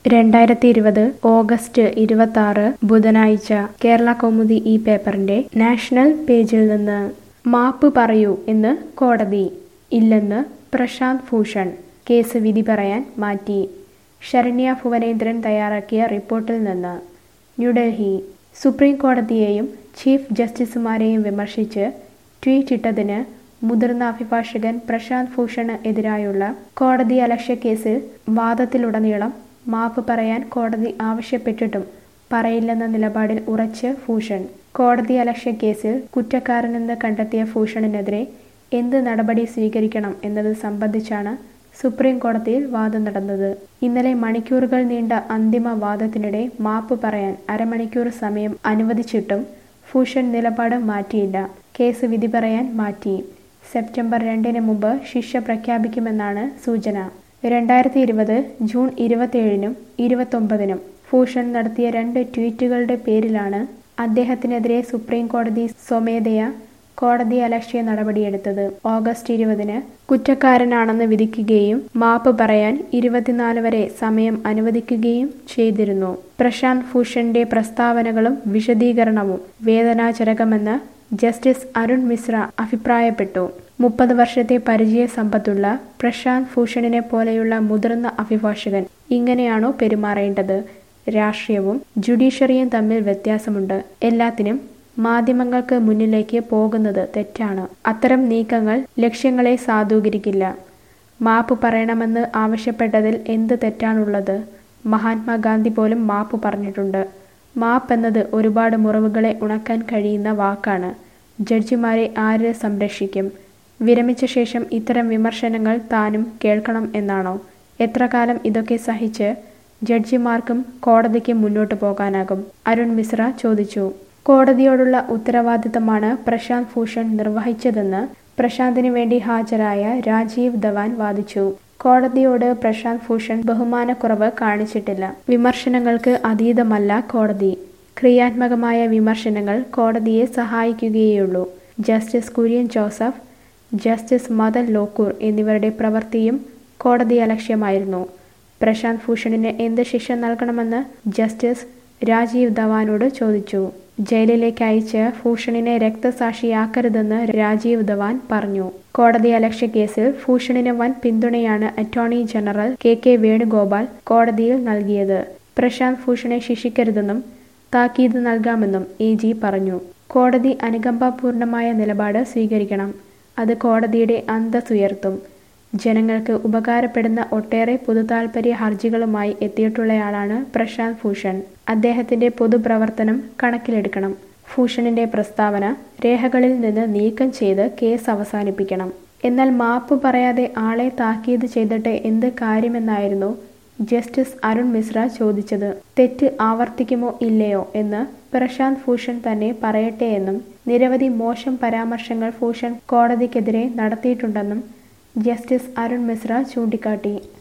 രണ്ടായിരത്തി ഇരുപത് ഓഗസ്റ്റ് ഇരുപത്തി ആറ് ബുധനാഴ്ച കേരള കൗമുദി ഈ പേപ്പറിന്റെ നാഷണൽ പേജിൽ നിന്ന് മാപ്പ് പറയൂ എന്ന് കോടതി ഇല്ലെന്ന് പ്രശാന്ത് ഭൂഷൺ കേസ് വിധി പറയാൻ മാറ്റി ശരണ്യ ഭുവനേന്ദ്രൻ തയ്യാറാക്കിയ റിപ്പോർട്ടിൽ നിന്ന് ന്യൂഡൽഹി സുപ്രീം കോടതിയെയും ചീഫ് ജസ്റ്റിസുമാരെയും വിമർശിച്ച് ട്വീറ്റ് ഇട്ടതിന് മുതിർന്ന അഭിഭാഷകൻ പ്രശാന്ത് ഭൂഷണ് എതിരായുള്ള കോടതി അലക്ഷ്യ കേസിൽ വാദത്തിലുടനീളം മാപ്പ് പറയാൻ കോടതി ആവശ്യപ്പെട്ടിട്ടും പറയില്ലെന്ന നിലപാടിൽ ഉറച്ച് ഭൂഷൺ കോടതി അലക്ഷ്യ കേസിൽ കുറ്റക്കാരനെന്ന് കണ്ടെത്തിയ ഭൂഷണിനെതിരെ എന്ത് നടപടി സ്വീകരിക്കണം എന്നത് സംബന്ധിച്ചാണ് സുപ്രീം കോടതിയിൽ വാദം നടന്നത് ഇന്നലെ മണിക്കൂറുകൾ നീണ്ട അന്തിമ വാദത്തിനിടെ മാപ്പ് പറയാൻ അരമണിക്കൂർ സമയം അനുവദിച്ചിട്ടും ഭൂഷൺ നിലപാട് മാറ്റിയില്ല കേസ് വിധി പറയാൻ മാറ്റി സെപ്റ്റംബർ രണ്ടിന് മുമ്പ് ശിക്ഷ പ്രഖ്യാപിക്കുമെന്നാണ് സൂചന രണ്ടായിരത്തി ഇരുപത് ജൂൺ ഇരുപത്തിയേഴിനും ഇരുപത്തൊമ്പതിനും ഭൂഷൺ നടത്തിയ രണ്ട് ട്വീറ്റുകളുടെ പേരിലാണ് അദ്ദേഹത്തിനെതിരെ സുപ്രീം കോടതി സ്വമേധയാ കോടതി അലക്ഷ്യ നടപടിയെടുത്തത് ഓഗസ്റ്റ് ഇരുപതിന് കുറ്റക്കാരനാണെന്ന് വിധിക്കുകയും മാപ്പ് പറയാൻ ഇരുപത്തിനാല് വരെ സമയം അനുവദിക്കുകയും ചെയ്തിരുന്നു പ്രശാന്ത് ഭൂഷന്റെ പ്രസ്താവനകളും വിശദീകരണവും വേദനാജനകമെന്ന് ജസ്റ്റിസ് അരുൺ മിശ്ര അഭിപ്രായപ്പെട്ടു മുപ്പത് വർഷത്തെ പരിചയ സമ്പത്തുള്ള പ്രശാന്ത് ഭൂഷണിനെ പോലെയുള്ള മുതിർന്ന അഭിഭാഷകൻ ഇങ്ങനെയാണോ പെരുമാറേണ്ടത് രാഷ്ട്രീയവും ജുഡീഷ്യറിയും തമ്മിൽ വ്യത്യാസമുണ്ട് എല്ലാത്തിനും മാധ്യമങ്ങൾക്ക് മുന്നിലേക്ക് പോകുന്നത് തെറ്റാണ് അത്തരം നീക്കങ്ങൾ ലക്ഷ്യങ്ങളെ സാധൂകരിക്കില്ല മാപ്പ് പറയണമെന്ന് ആവശ്യപ്പെട്ടതിൽ എന്ത് തെറ്റാണുള്ളത് മഹാത്മാഗാന്ധി പോലും മാപ്പ് പറഞ്ഞിട്ടുണ്ട് മാപ്പ് എന്നത് ഒരുപാട് മുറിവുകളെ ഉണക്കാൻ കഴിയുന്ന വാക്കാണ് ജഡ്ജിമാരെ ആര് സംരക്ഷിക്കും വിരമിച്ച ശേഷം ഇത്തരം വിമർശനങ്ങൾ താനും കേൾക്കണം എന്നാണോ എത്ര കാലം ഇതൊക്കെ സഹിച്ച് ജഡ്ജിമാർക്കും കോടതിക്ക് മുന്നോട്ട് പോകാനാകും അരുൺ മിശ്ര ചോദിച്ചു കോടതിയോടുള്ള ഉത്തരവാദിത്തമാണ് പ്രശാന്ത് ഭൂഷൺ നിർവഹിച്ചതെന്ന് പ്രശാന്തിന് വേണ്ടി ഹാജരായ രാജീവ് ധവാൻ വാദിച്ചു കോടതിയോട് പ്രശാന്ത് ഭൂഷൺ ബഹുമാനക്കുറവ് കാണിച്ചിട്ടില്ല വിമർശനങ്ങൾക്ക് അതീതമല്ല കോടതി ക്രിയാത്മകമായ വിമർശനങ്ങൾ കോടതിയെ സഹായിക്കുകയുള്ളൂ ജസ്റ്റിസ് കുര്യൻ ജോസഫ് ജസ്റ്റിസ് മദൻ ലോക്കൂർ എന്നിവരുടെ പ്രവൃത്തിയും കോടതി അലക്ഷ്യമായിരുന്നു പ്രശാന്ത് ഭൂഷണിന് എന്ത് ശിക്ഷ നൽകണമെന്ന് ജസ്റ്റിസ് രാജീവ് ധവാനോട് ചോദിച്ചു ജയിലിലേക്ക് അയച്ച് ഭൂഷണിനെ രക്തസാക്ഷിയാക്കരുതെന്ന് രാജീവ് ധവാൻ പറഞ്ഞു കോടതി അലക്ഷ്യ കേസിൽ ഭൂഷണിന് വൻ പിന്തുണയാണ് attorney general K K Venugopal കോടതിയിൽ നൽകിയത് പ്രശാന്ത് ഭൂഷണെ ശിക്ഷിക്കരുതെന്നും താക്കീത് നൽകാമെന്നും എ ജി പറഞ്ഞു കോടതി അനുകമ്പാപൂർണമായ നിലപാട് സ്വീകരിക്കണം അത് കോടതിയുടെ അന്തസ്സുയർത്തും ജനങ്ങൾക്ക് ഉപകാരപ്പെടുന്ന ഒട്ടേറെ പൊതുതാൽപര്യ ഹർജികളുമായി എത്തിയിട്ടുള്ളയാളാണ് പ്രശാന്ത് ഭൂഷൺ അദ്ദേഹത്തിന്റെ പൊതുപ്രവർത്തനം കണക്കിലെടുക്കണം ഭൂഷണിന്റെ പ്രസ്താവന രേഖകളിൽ നിന്ന് നീക്കം ചെയ്ത് കേസ് അവസാനിപ്പിക്കണം എന്നാൽ മാപ്പ് പറയാതെ ആളെ താക്കീത് ചെയ്തിട്ട് എന്ത് കാര്യമെന്നായിരുന്നു ജസ്റ്റിസ് അരുൺ മിശ്ര ചോദിച്ചത് തെറ്റ് ആവർത്തിക്കുമോ ഇല്ലയോ എന്ന് പ്രശാന്ത് ഭൂഷൺ തന്നെ പറയട്ടെ എന്നും നിരവധി മോശം പരാമർശങ്ങൾ ഭൂഷൺ കോടതിക്കെതിരെ നടത്തിയിട്ടുണ്ടെന്നും ജസ്റ്റിസ് അരുൺ മിശ്ര ചൂണ്ടിക്കാട്ടി